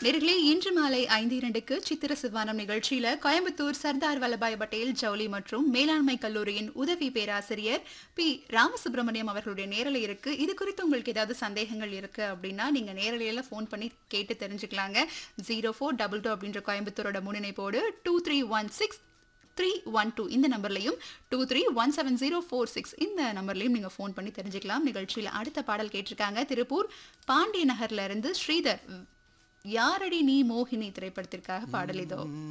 நேர்களே இன்று மாலை ஐந்து இரண்டுக்கு சித்திர சிவானம் நிகழ்ச்சியில கோயம்புத்தூர் சர்தார் வல்லபாய் பட்டேல் ஜவுளி மற்றும் மேலாண்மை கல்லூரியின் உதவி பேராசிரியர் பி ராமசுப்ரமணியம் அவர்களுடைய நேரலை இருக்கு இது குறித்து உங்களுக்கு ஏதாவது சந்தேகங்கள் இருக்கு அப்படின்னா நீங்க நேரலையில ஃபோன் பண்ணி கேட்டு தெரிஞ்சுக்கலாங்க ஜீரோ ஃபோர் டபுள் டூ அப்படின்ற கோயம்புத்தூரோட முன்னிணைப்போடு two three one six three one two இந்த நம்பர்லையும் two three one seven zero four six இந்த நம்பர்லையும் நீங்கள் ஃபோன் பண்ணி தெரிஞ்சுக்கலாம் நிகழ்ச்சியில் அடுத்த பாடல் கேட்டிருக்காங்க திருப்பூர் பாண்டிய நகர்ல இருந்து ஸ்ரீதர் யாரடி நீ மோகினி திரைப்படத்திற்காக பாடல் இதோ